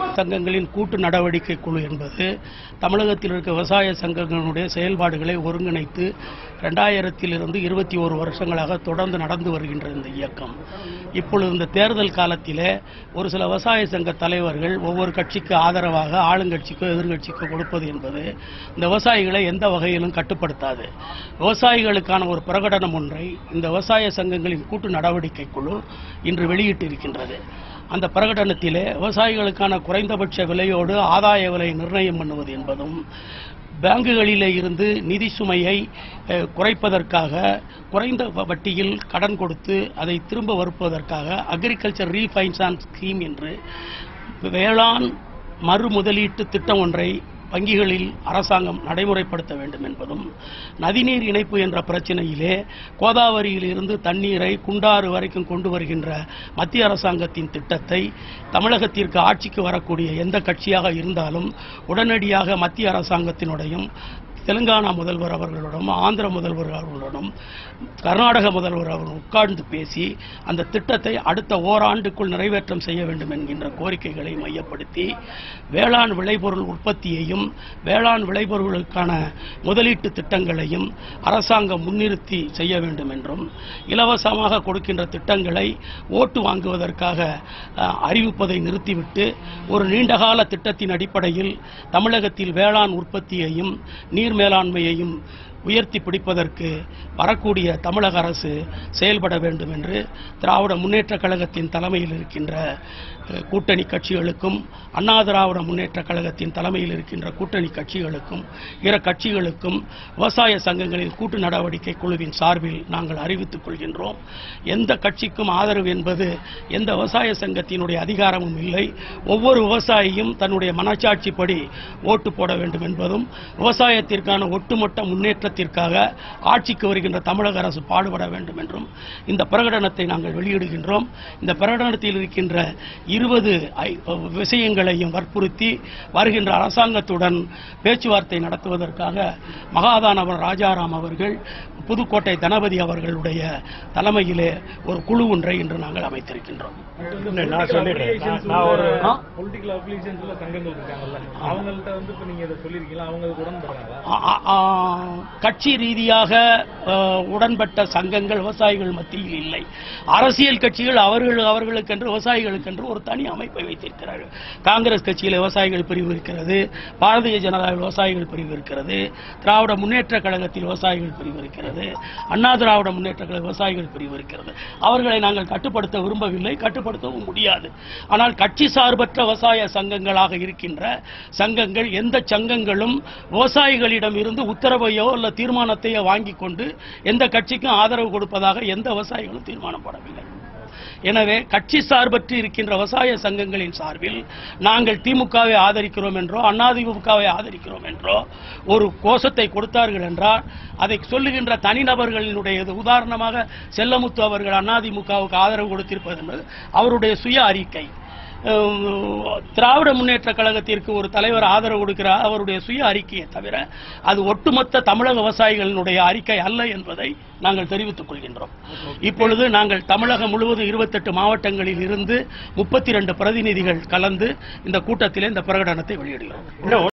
சங்கங்களின் கூட்டு நடவடிக்கை குழு என்பது தமிழகத்தில் இருக்க விவசாய சங்கங்களுடைய செயல்பாடுகளை ஒருங்கிணைத்து ரெண்டாயிரத்திலிருந்து இருபத்தி ஓரு வருஷங்களாக தொடர்ந்து நடந்து வருகின்ற இந்த இயக்கம் இப்பொழுது இந்த தேர்தல் காலத்திலே ஒரு சில விவசாய சங்க தலைவர்கள் ஒவ்வொரு கட்சிக்கு ஆதரவாக ஆளுங்கட்சிக்கோ எதிர்கட்சிக்கோ கொடுப்பது என்பது இந்த விவசாயிகளை எந்த வகையிலும் கட்டுப்படுத்தாது விவசாயிகளுக்கான ஒரு பிரகடனம் ஒன்றை இந்த விவசாய சங்கங்களின் கூட்டு நடவடிக்கை குழு இன்று வெளியிட்டிருக்கின்றது அந்த பிரகடனத்திலே விவசாயிகளுக்கான குறைந்தபட்ச விலையோடு ஆதாய விலை நிர்ணயம் பண்ணுவது என்பதும் பேங்குகளிலே இருந்து நிதி சுமையை அஹ், குறைப்பதற்காக குறைந்த வ- வட்டியில் கடன் கொடுத்து அதை திரும்ப வருப்பதற்காக அக்ரிகல்ச்சர் ரீஃபைனான்ஸ் ஸ்கீம் என்று வேளாண் மறு முதலீட்டு திட்டம் ஒன்றை வங்கிகளில் அரசாங்கம் நடைமுறைப்படுத்த வேண்டும் என்பதும் நதிநீர் இணைப்பு என்ற பிரச்சனையிலே கோதாவரியில் இருந்து தண்ணீரை குண்டாறு வரைக்கும் கொண்டு வருகின்ற மத்திய அரசாங்கத்தின் திட்டத்தை தமிழகத்திற்கு ஆட்சிக்கு வரக்கூடிய எந்த கட்சியாக இருந்தாலும் உடனடியாக மத்திய அரசாங்கத்தினுடையும் தெலுங்கானா முதல்வர் அவர்களுடன் ஆந்திர முதல்வர் அவர்களுடன் கர்நாடக முதல்வர் அவர்கள் உட்கார்ந்து பேசி அந்த திட்டத்தை அடுத்த ஓராண்டுக்குள் நிறைவேற்றம் செய்ய வேண்டும் என்கின்ற கோரிக்கைகளை மையப்படுத்தி வேளாண் விளைபொருள் உற்பத்தியையும் வேளாண் விளைபொருளுக்கான முதலீட்டு திட்டங்களையும் அரசாங்கம் முன்னிறுத்தி செய்ய வேண்டும் என்றும் இலவசமாக கொடுக்கின்ற திட்டங்களை ஓட்டு வாங்குவதற்காக அஹ், அறிவிப்பதை நிறுத்திவிட்டு ஒரு நீண்டகால திட்டத்தின் அடிப்படையில் தமிழகத்தில் வேளாண் உற்பத்தியையும் நீர் மேலாண்மையையும் உயர்த்தி பிடிப்பதற்கு வரக்கூடிய தமிழக அரசு செயல்பட வேண்டும் என்று திராவிட முன்னேற்றக் கழகத்தின் தலைமையில் இருக்கின்ற அஹ், கூட்டணி கட்சிகளுக்கும் அண்ணா திராவிட முன்னேற்றக் கழகத்தின் தலைமையில் இருக்கின்ற கூட்டணி கட்சிகளுக்கும் பிற கட்சிகளுக்கும் விவசாய சங்கங்களின் கூட்டு நடவடிக்கை குழுவின் சார்பில் நாங்கள் அறிவித்துக் கொள்கின்றோம் எந்த கட்சிக்கும் ஆதரவு என்பது எந்த விவசாய சங்கத்தினுடைய அதிகாரமும் இல்லை ஒவ்வொரு விவசாயியும் தன்னுடைய மனச்சாட்சிப்படி ஓட்டு போட வேண்டும் என்பதும் விவசாயத்திற்கான ஒட்டுமொத்த முன்னேற்றத்திற்காக ஆட்சிக்கு வருகின்ற தமிழக அரசு பாடுபட வேண்டும் என்றும் இந்த பிரகடனத்தை நாங்கள் வெளியிடுகின்றோம் இந்த பிரகடனத்தில் இருக்கின்ற இருபது விஷயங்களையும் வற்புறுத்தி வருகின்ற அரசாங்கத்துடன் பேச்சுவார்த்தை நடத்துவதற்காக மகாதானவர் ராஜாராம் அவர்கள் புதுக்கோட்டை தனபதி அவர்களுடைய தலைமையிலே ஒரு குழு ஒன்றை இன்று நாங்கள் அமைத்திருக்கின்றோம் இல்ல, நான் சொல்லிடுறேன். நான் நான் ஒரு ஆ? பொலிட்டிக்கல் அப்ளிகேஷன்ஸ்ல சங்கங்கள் இருக்காங்கல்ல அவங்கள்ட்ட வந்து இப்ப நீங்க இதை சொல்லிருக்கீங்களா அவங்க அதுக்கு உடன்படுறாங்களா ஆ- ஆ- ஆ, கட்சி ரீதியாக ஆ, உடன்பட்ட சங்கங்கள் விவசாயிகள் மத்தியில் இல்லை அரசியல் கட்சிகள் அவர்கள் அவர்களுக்கென்று விவசாயிகளுக்கென்று ஒரு தனி அமைப்பை வைத்திருக்கிறார்கள் காங்கிரஸ் கட்சியில் விவசாயிகள் பிரிவு இருக்கிறது பாரதிய ஜனதா விவசாயிகள் பிரிவு இருக்கிறது திராவிட முன்னேற்ற கழகத்தில் விவசாயிகள் பிரிவு இருக்கிறது அண்ணா திராவிட முன்னேற்ற கழக விவசாயிகள் பிரிவு இருக்கிறது அவர்களை நாங்கள் கட்டுப்படுத்த விரும்பவில்லை கட்டுப்படுத்தவும் முடியாது ஆனால் கட்சி சார்பற்ற விவசாய சங்கங்களாக இருக்கின்ற சங்கங்கள் எந்த சங்கங்களும் விவசாயிகளிடம் இருந்து உத்தரவையோ அல்ல தீர்மானத்தையோ வாங்கி கொண்டு எந்த கட்சிக்கும் ஆதரவு கொடுப்பதாக எந்த விவசாயிகளும் தீர்மானம் போடவில்லை எனவே கட்சி சார்பற்று இருக்கின்ற விவசாய சங்கங்களின் சார்பில் நாங்கள் திமுகவை ஆதரிக்கிறோம் என்றோ அதிமுகவை ஆதரிக்கிறோம் என்றோ ஒரு கோஷத்தை கொடுத்தார்கள் என்றால் அதை சொல்லுகின்ற தனிநபர்களினுடைய உதாரணமாக செல்லமுத்து அவர்கள் அதிமுகவுக்கு ஆதரவு கொடுத்திருப்பது என்பது அவருடைய சுய அறிக்கை அஹ், திராவிட முன்னேற்ற கழகத்திற்கு ஒரு தலைவர் ஆதரவு கொடுக்கிறார் அவருடைய சுய அறிக்கையை தவிர அது ஒட்டுமொத்த தமிழக விவசாயிகளினுடைய அறிக்கை அல்ல என்பதை நாங்கள் தெரிவித்துக் கொள்கின்றோம் இப்பொழுது நாங்கள் தமிழகம் முழுவதும் இருபத்தெட்டு மாவட்டங்களில் இருந்து முப்பத்தி ரெண்டு பிரதிநிதிகள் கலந்து இந்த கூட்டத்திலே இந்த பிரகடனத்தை வெளியிடுகிறோம் இல்ல